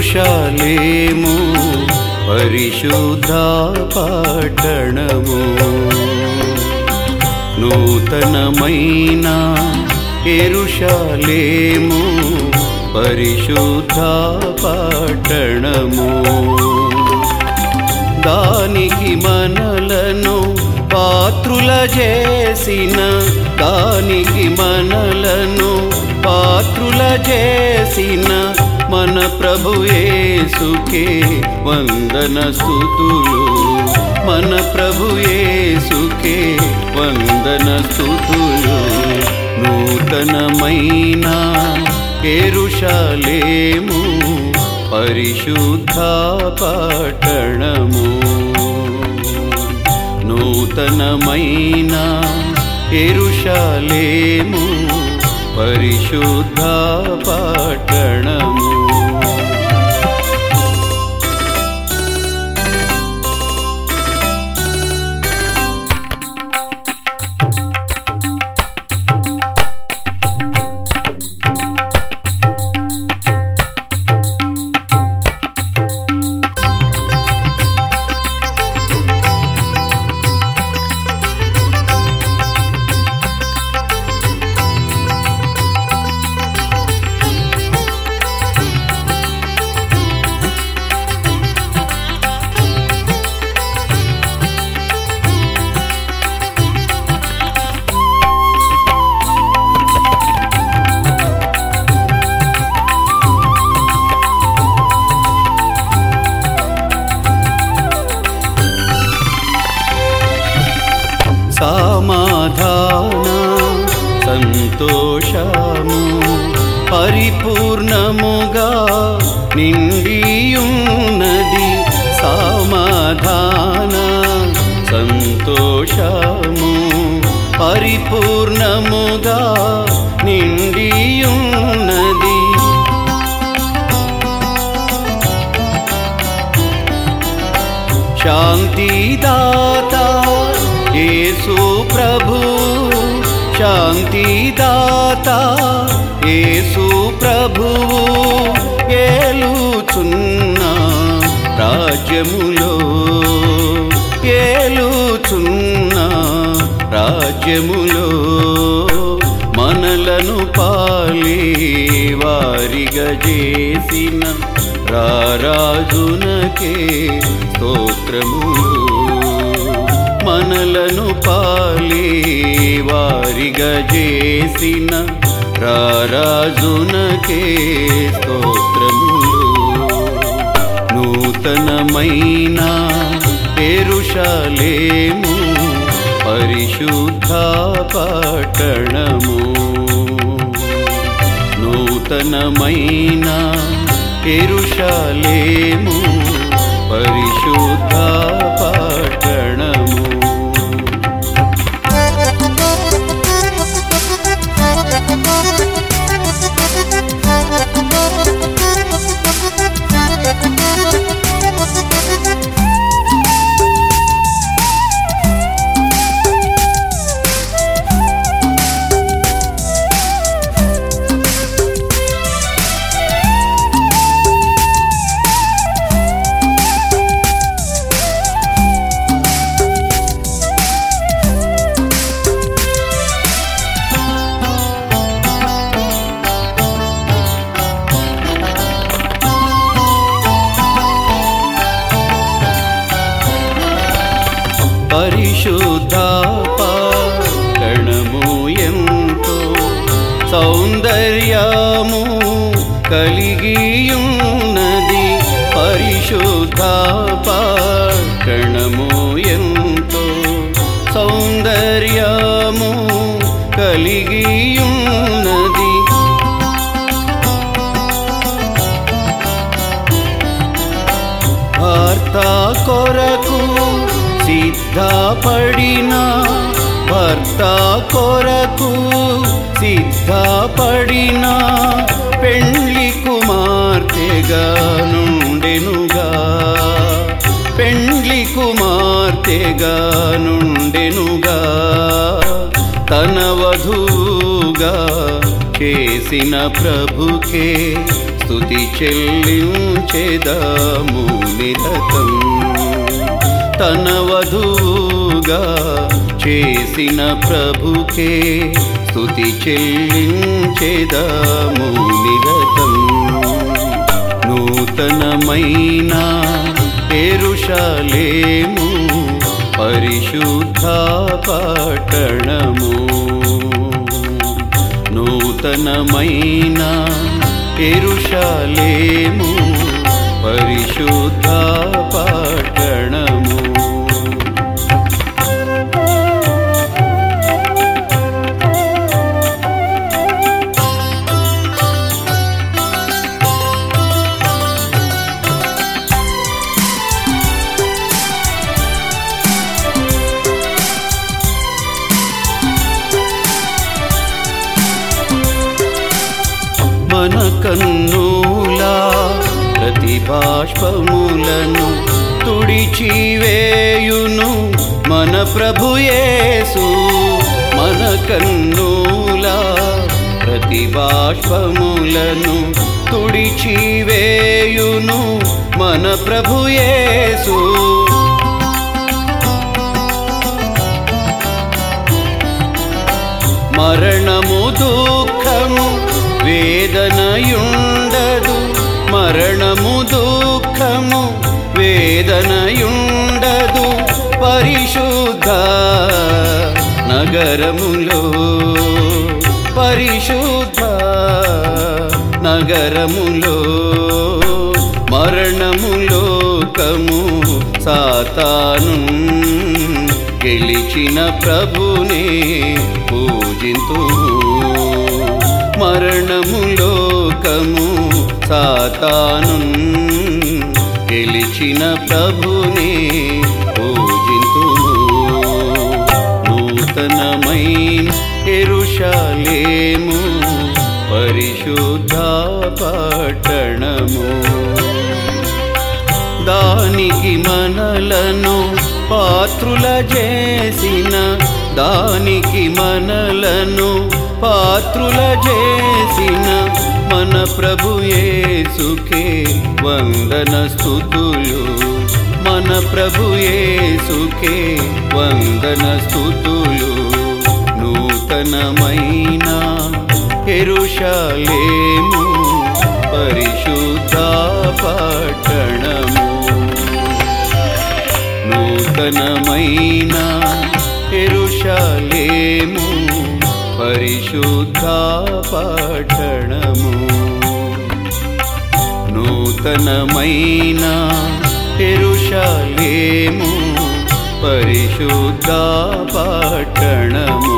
ఎరుషలేము పరిశుద్ధ పట్టణము నూతనమైన ఎరుషలేము పరిశుద్ధ పట్టణము దానికి మనలను పాత్రుల చేసిన దానికి మనలను పాత్రుల చేసిన మన ప్రభు యేసుకే వందన స్థుతులు మన ప్రభు యేసుకే వందన స్థుతులు నూతనమైన ఎరుషలేము పరిశుద్ధ పట్టణము నూతనమైన ఎరుషలేము పరిశుద్ధ పట్టణము సమాధాన సంతోషము పరిపూర్ణముగా నిండియున్నది సమాధాన సంతోషము పరిపూర్ణముగా నిండియున్నది శాంతిదాత యేసు ప్రభు శాంతిదాత యేసు ప్రభు ఏలుచున్న రాజ్యములో ఏలుచున్న రాజ్యములో మనలను పాలి వారిగా చేసిన రారాజునకే స్తోత్రములు మనలను పాలి వారిగా చేసిన రారాజునకే స్తోత్రములు నూతనమైన ఎరుషలేము పరిశుద్ధ పట్టణము నూతనమైన ఎరుషలేము పరిశుద్ధ పట్టణము పరిశుద్ధ పట్టణము ఎంతో సౌందర్యము కలిగియున్నది పరిశుద్ధ పట్టణము ఎంతో సౌందర్యము కలిగియున్నది భర్త కొరకు సిద్ధపడిన భర్త కొరకు సిద్ధపడిన పెండ్లి కుమార్తెగా నుండెనుగా పెండ్లి కుమార్తెగా నుండెనుగా తన వధువుగా చేసిన ప్రభుకే స్తుతి చెల్లించెదము నిరతం తన వధువుగా చేసిన ప్రభుకే స్తుతి చెల్లించెదము నిరతం నూతనమైన ఎరుషలేము పరిశుద్ధ పట్టణము నూతనమైన ఎరుషలేము పరిశుద్ధ పట్టణము మన కన్నులా ప్రతి బాష్పములను తుడిచివేయును మన ప్రభుయేసు మన కన్నులా ప్రతి బాష్పములను తుడిచివేయును మన ప్రభుయేసు మరణము దుఃఖము వేదనయుండదు మరణము దుఃఖము వేదనయుండదు పరిశుద్ధ నగరములో పరిశుద్ధ నగరములో మరణములోకము సాతాను గెలిచిన ప్రభునే పూజింతు మరణములోకము సాతాను గెలిచిన ప్రభునే పూజింతు నూతనమైన ఎరుషలేము పరిశుద్ధ పట్టణము దానికి మనలను పాత్రుల చేసిన దానికి మనలను పాత్రుల చేసిన మన ప్రభు యేసుకే వందన స్థుతులు మన ప్రభు యేసుకే వందన స్థుతులు నూతనమైన ఎరుషలేము పరిశుద్ధ పట్టణము నూతనమైన ఎరుషలేము పరిశుద్ధ పట్టణము నూతనమైన ఎరుషలేము పరిశుద్ధ పట్టణము